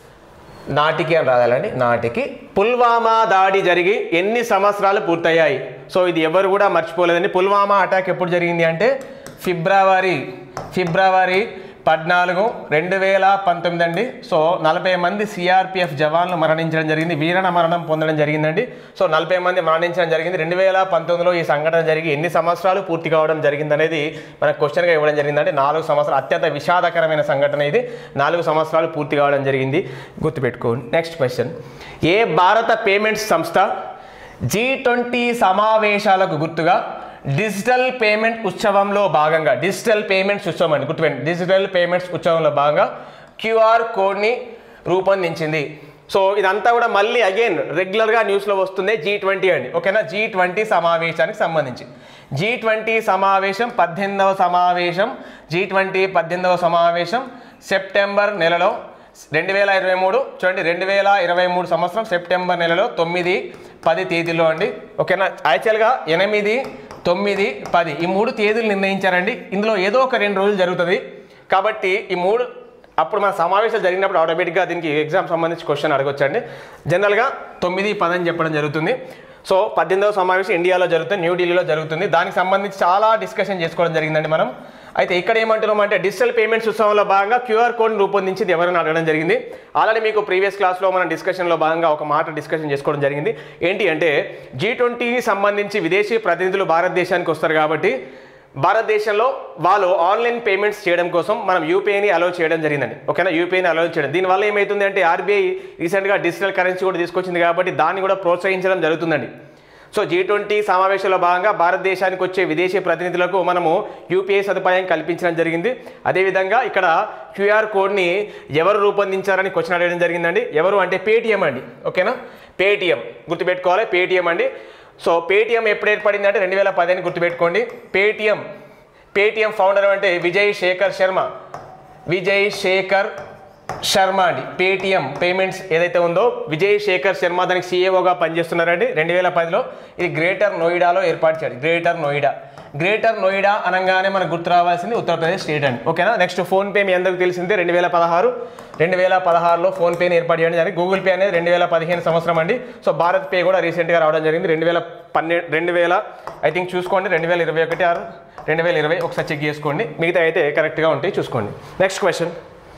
నాటికి అని రాయాలండి నాటికి పుల్వామా దాడి జరిగి ఎన్ని సంవత్సరాలు పూర్తయ్యాయి సో ఇది ఎవరు కూడా మర్చిపోలేదండి పుల్వామా అటాక్ ఎప్పుడు జరిగింది అంటే ఫిబ్రవరి ఫిబ్రవరి పద్నాలుగు రెండు వేల పంతొమ్మిది అండి సో నలభై మంది సిఆర్పిఎఫ్ జవాన్లు మరణించడం జరిగింది వీరణ మరణం పొందడం జరిగిందండి సో నలభై మంది మరణించడం జరిగింది రెండు వేల పంతొమ్మిదిలో ఈ సంఘటన జరిగి ఎన్ని సంవత్సరాలు పూర్తి కావడం జరిగింది అనేది మనకు క్వశ్చన్గా ఇవ్వడం జరిగిందంటే నాలుగు సంవత్సరాలు అత్యంత విషాదకరమైన సంఘటన ఇది నాలుగు సంవత్సరాలు పూర్తి కావడం జరిగింది గుర్తుపెట్టుకోండి నెక్స్ట్ క్వశ్చన్ ఏ భారత పేమెంట్స్ సంస్థ జీ ట్వంటీ సమావేశాలకు గుర్తుగా డిజిటల్ పేమెంట్ ఉత్సవంలో భాగంగా డిజిటల్ పేమెంట్స్ ఉత్సవం అండి గుర్తుపెట్టండి డిజిటల్ పేమెంట్స్ ఉత్సవంలో భాగంగా క్యూఆర్ కోడ్ని రూపొందించింది సో ఇదంతా కూడా మళ్ళీ అగైన్ రెగ్యులర్గా న్యూస్లో వస్తుంది జీ ట్వంటీ అండి ఓకేనా జీ ట్వంటీ సమావేశానికి సంబంధించి జీ ట్వంటీ సమావేశం పద్దెనిమిదవ సమావేశం జీ ట్వంటీ పద్దెనిమిదవ సమావేశం సెప్టెంబర్ నెలలో రెండు వేల ఇరవై మూడు చూడండి రెండు వేల ఇరవై మూడు సంవత్సరం సెప్టెంబర్ నెలలో తొమ్మిది పది తేదీలో అండి ఓకేనా యాక్చువల్గా ఎనిమిది తొమ్మిది పది ఈ మూడు తేదీలు నిర్ణయించారండి ఇందులో ఏదో ఒక రెండు రోజులు జరుగుతుంది కాబట్టి ఈ మూడు అప్పుడు మన సమావేశాలు జరిగినప్పుడు ఆటోమేటిక్గా దీనికి ఎగ్జామ్ సంబంధించి క్వశ్చన్ అడగొచ్చండి జనరల్గా తొమ్మిది పది అని చెప్పడం జరుగుతుంది సో పద్దెనిమిదవ సమావేశం ఇండియాలో జరుగుతుంది న్యూఢిల్లీలో జరుగుతుంది దానికి సంబంధించి చాలా డిస్కషన్ చేసుకోవడం జరిగిందండి మనం అయితే ఇక్కడ ఏమంటున్నాం అంటే డిజిటల్ పేమెంట్స్ ఉత్సవంలో భాగంగా క్యూఆర్ కోడ్ రూపొందించింది ఎవరైనా అడగడం జరిగింది ఆల్రెడీ మీకు ప్రీవియస్ క్లాస్లో మనం డిస్కషన్లో భాగంగా ఒక మాట డిస్కషన్ చేసుకోవడం జరిగింది ఏంటి అంటే జీ ట్వంటీకి సంబంధించి విదేశీ ప్రతినిధులు భారతదేశానికి వస్తారు కాబట్టి భారతదేశంలో వాళ్ళు ఆన్లైన్ పేమెంట్స్ చేయడం కోసం మనం యూపీఐని అలౌ చేయడం జరిగిందండి ఓకేనా యూపీఐని అలౌ చేయడం దీనివల్ల ఏమవుతుంది అంటే ఆర్బీఐ రీసెంట్గా డిజిటల్ కరెన్సీ కూడా తీసుకొచ్చింది కాబట్టి దాన్ని కూడా ప్రోత్సహించడం జరుగుతుందండి సో జీ ట్వంటీ సమావేశంలో భాగంగా భారతదేశానికి వచ్చే విదేశీ ప్రతినిధులకు మనము యూపీఐ సదుపాయం కల్పించడం జరిగింది అదేవిధంగా ఇక్కడ క్యూఆర్ కోడ్ని ఎవరు రూపొందించారని క్వశ్చన్ అడగడం జరిగిందండి ఎవరు అంటే పేటిఎం అండి ఓకేనా పేటిఎం గుర్తుపెట్టుకోవాలి పేటిఎం అండి సో పేటిఎం ఎప్పుడు ఏర్పడింది అంటే రెండు వేల పదిహేను గుర్తుపెట్టుకోండి పేటిఎం పేటిఎం ఫౌండర్ అంటే విజయ్ శేఖర్ శర్మ విజయ్ శేఖర్ శర్మ అండి పేటిఎం పేమెంట్స్ ఏదైతే ఉందో విజయ్ శేఖర్ శర్మ దానికి సీఏఓగా పనిచేస్తున్నారండి రెండు వేల పదిలో ఇది గ్రేటర్ నోయిడాలో ఏర్పాటు చేయాలి గ్రేటర్ నోయిడా గ్రేటర్ నోయిడా అనగానే మనకు గుర్తు రావాల్సింది ఉత్తరప్రదేశ్ స్టేట్ అండి ఓకేనా నెక్స్ట్ ఫోన్పే మీ అందరికీ తెలిసిందే రెండు వేల పదహారు రెండు వేల పదహారులో ఫోన్పేని ఏర్పాటు చేయడం జరిగింది గూగుల్ పే అనేది రెండు వేల పదిహేను సంవత్సరం అండి సో భారత్ పే కూడా రీసెంట్గా రావడం జరిగింది రెండు వేల పన్నెండు రెండు వేల ఐ థింక్ చూసుకోండి రెండు వేల ఇరవై ఒకటి ఆరు రెండు వేల ఇరవై ఒకసారి చెక్ చేసుకోండి మిగతా అయితే కరెక్ట్గా ఉంటాయి చూసుకోండి నెక్స్ట్ క్వశ్చన్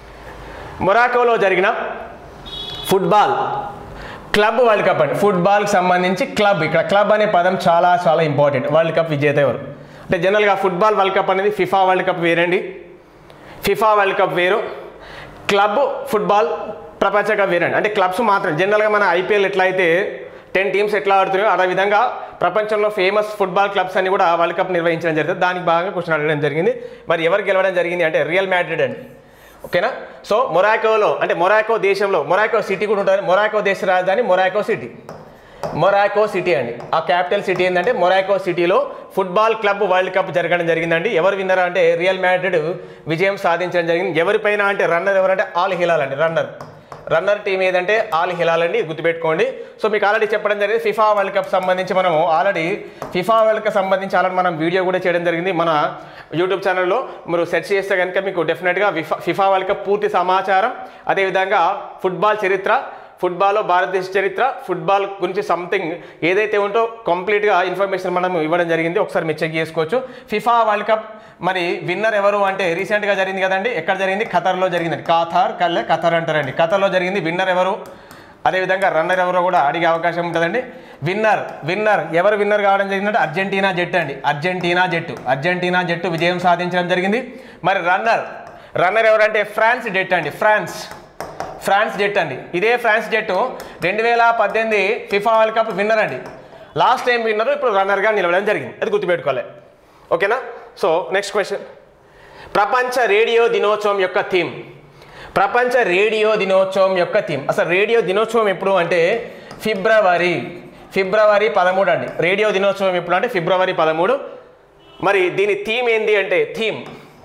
మొరాకోలో జరిగిన ఫుట్బాల్ క్లబ్ వరల్డ్ కప్ అండి ఫుట్బాల్కి సంబంధించి క్లబ్ ఇక్కడ క్లబ్ అనే పదం చాలా చాలా ఇంపార్టెంట్ వరల్డ్ కప్ విజేత ఎవరు అంటే జనరల్గా ఫుట్బాల్ వరల్డ్ కప్ అనేది ఫిఫా వరల్డ్ కప్ వేరండి ఫిఫా వరల్డ్ కప్ వేరు క్లబ్ ఫుట్బాల్ ప్రపంచ కప్ వేరండి అంటే క్లబ్స్ మాత్రం జనరల్గా మన ఐపీఎల్ ఎట్లా అయితే టెన్ టీమ్స్ ఎట్లా ఆడుతున్నాయో అదే విధంగా ప్రపంచంలో ఫేమస్ ఫుట్బాల్ క్లబ్స్ అన్ని కూడా వరల్డ్ కప్ నిర్వహించడం జరుగుతుంది దానికి భాగంగా క్వశ్చన్ అడగడం జరిగింది మరి ఎవరు గెలవడం జరిగింది అంటే రియల్ మ్యాడ్రిడ్ అండి ఓకేనా సో మొరాకోలో అంటే మొరాకో దేశంలో మొరాకో సిటీ కూడా ఉంటుంది మొరాకో దేశ రాజధాని మొరాకో సిటీ మొరాకో సిటీ అండి ఆ క్యాపిటల్ సిటీ ఏంటంటే మొరాకో సిటీలో ఫుట్బాల్ క్లబ్ వరల్డ్ కప్ జరగడం జరిగిందండి ఎవరు విన్నర్ అంటే రియల్ మ్యాడ్రిడ్ విజయం సాధించడం జరిగింది ఎవరిపైన అంటే రన్నర్ ఎవరంటే ఆల్ హిలాల్ అండి రన్నర్ రన్నర్ టీం ఏదంటే ఆల్ హిలాల్ అండి ఇది గుర్తుపెట్టుకోండి సో మీకు ఆల్రెడీ చెప్పడం జరిగింది ఫిఫా వరల్డ్ కప్ సంబంధించి మనము ఆల్రెడీ ఫిఫా వరల్డ్ కప్ సంబంధించి ఆల్రెడీ మనం వీడియో కూడా చేయడం జరిగింది మన యూట్యూబ్ ఛానల్లో మీరు సెర్చ్ చేస్తే కనుక మీకు డెఫినెట్గా ఫిఫా ఫిఫా వరల్డ్ కప్ పూర్తి సమాచారం అదేవిధంగా ఫుట్బాల్ చరిత్ర ఫుట్బాల్లో భారతదేశ చరిత్ర ఫుట్బాల్ గురించి సంథింగ్ ఏదైతే ఉంటో కంప్లీట్గా ఇన్ఫర్మేషన్ మనం ఇవ్వడం జరిగింది ఒకసారి మీరు చెక్ చేసుకోవచ్చు ఫిఫా వరల్డ్ కప్ మరి విన్నర్ ఎవరు అంటే రీసెంట్గా జరిగింది కదండి ఎక్కడ జరిగింది ఖతర్లో జరిగిందండి కాథార్ కల్లే ఖతర్ అంటారండి ఖతర్లో జరిగింది విన్నర్ ఎవరు అదేవిధంగా రన్నర్ ఎవరో కూడా అడిగే అవకాశం ఉంటుందండి విన్నర్ విన్నర్ ఎవరు విన్నర్ కావడం జరిగిందంటే అర్జెంటీనా జట్టు అండి అర్జెంటీనా జట్టు అర్జెంటీనా జట్టు విజయం సాధించడం జరిగింది మరి రన్నర్ రన్నర్ ఎవరంటే ఫ్రాన్స్ జట్టు అండి ఫ్రాన్స్ ఫ్రాన్స్ జట్టు అండి ఇదే ఫ్రాన్స్ జట్టు రెండు వేల పద్దెనిమిది ఫిఫా వరల్డ్ కప్ విన్నర్ అండి లాస్ట్ టైం విన్నర్ ఇప్పుడు రన్నర్గా నిలవడం జరిగింది అది గుర్తుపెట్టుకోవాలి ఓకేనా సో నెక్స్ట్ క్వశ్చన్ ప్రపంచ రేడియో దినోత్సవం యొక్క థీమ్ ప్రపంచ రేడియో దినోత్సవం యొక్క థీమ్ అసలు రేడియో దినోత్సవం ఎప్పుడు అంటే ఫిబ్రవరి ఫిబ్రవరి పదమూడు అండి రేడియో దినోత్సవం ఎప్పుడు అంటే ఫిబ్రవరి పదమూడు మరి దీని థీమ్ ఏంటి అంటే థీమ్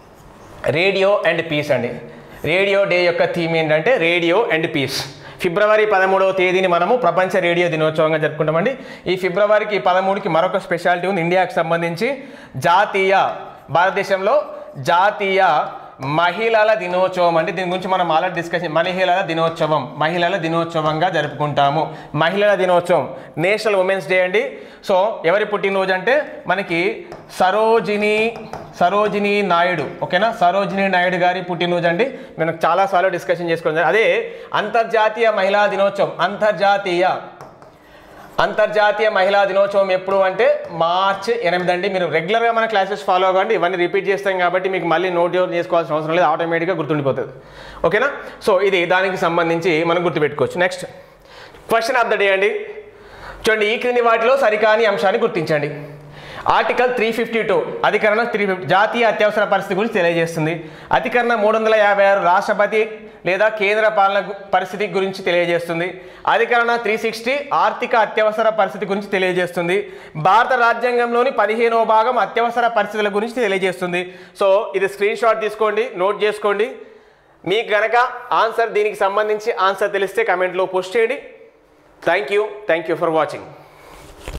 రేడియో అండ్ పీస్ అండి రేడియో డే యొక్క థీమ్ ఏంటంటే రేడియో అండ్ పీస్ ఫిబ్రవరి పదమూడవ తేదీని మనము ప్రపంచ రేడియో దినోత్సవంగా జరుపుకుంటామండి ఈ ఫిబ్రవరికి పదమూడుకి మరొక స్పెషాలిటీ ఉంది ఇండియాకి సంబంధించి జాతీయ భారతదేశంలో జాతీయ మహిళల దినోత్సవం అంటే దీని గురించి మనం ఆల్రెడీ డిస్కషన్ మహిళల దినోత్సవం మహిళల దినోత్సవంగా జరుపుకుంటాము మహిళల దినోత్సవం నేషనల్ ఉమెన్స్ డే అండి సో ఎవరి పుట్టినరోజు అంటే మనకి సరోజిని సరోజిని నాయుడు ఓకేనా సరోజిని నాయుడు గారి పుట్టినరోజు అండి మనం చాలాసార్లు డిస్కషన్ చేసుకోవడం అదే అంతర్జాతీయ మహిళా దినోత్సవం అంతర్జాతీయ అంతర్జాతీయ మహిళా దినోత్సవం ఎప్పుడు అంటే మార్చ్ ఎనిమిది అండి మీరు రెగ్యులర్గా మన క్లాసెస్ ఫాలో అవ్వండి ఇవన్నీ రిపీట్ చేస్తాం కాబట్టి మీకు మళ్ళీ నోట్ డౌన్ చేసుకోవాల్సిన అవసరం లేదు ఆటోమేటిక్గా గుర్తుండిపోతుంది ఓకేనా సో ఇది దానికి సంబంధించి మనం గుర్తుపెట్టుకోవచ్చు next question of the day అండి చూడండి ఈ క్రింది వాటిలో సరికాని అంశాన్ని గుర్తించండి ఆర్టికల్ త్రీ ఫిఫ్టీ టూ అధికరణ త్రీ ఫిఫ్టీ జాతీయ అత్యవసర పరిస్థితి గురించి తెలియజేస్తుంది అధికరణ మూడు వందల యాభై ఆరు రాష్ట్రపతి లేదా కేంద్ర పాలన గు- పరిస్థితి గురించి తెలియజేస్తుంది అధికరణ త్రీ సిక్స్టీ ఆర్థిక అత్యవసర పరిస్థితి గురించి తెలియజేస్తుంది భారత రాజ్యాంగంలోని పదిహేనవ భాగం అత్యవసర పరిస్థితుల గురించి తెలియజేస్తుంది సో ఇది స్క్రీన్ షాట్ తీసుకోండి నోట్ చేసుకోండి మీకు గనక ఆన్సర్ దీనికి సంబంధించి ఆన్సర్ తెలిస్తే కమెంట్లో పోస్ట్ చేయండి thank you thank you for watching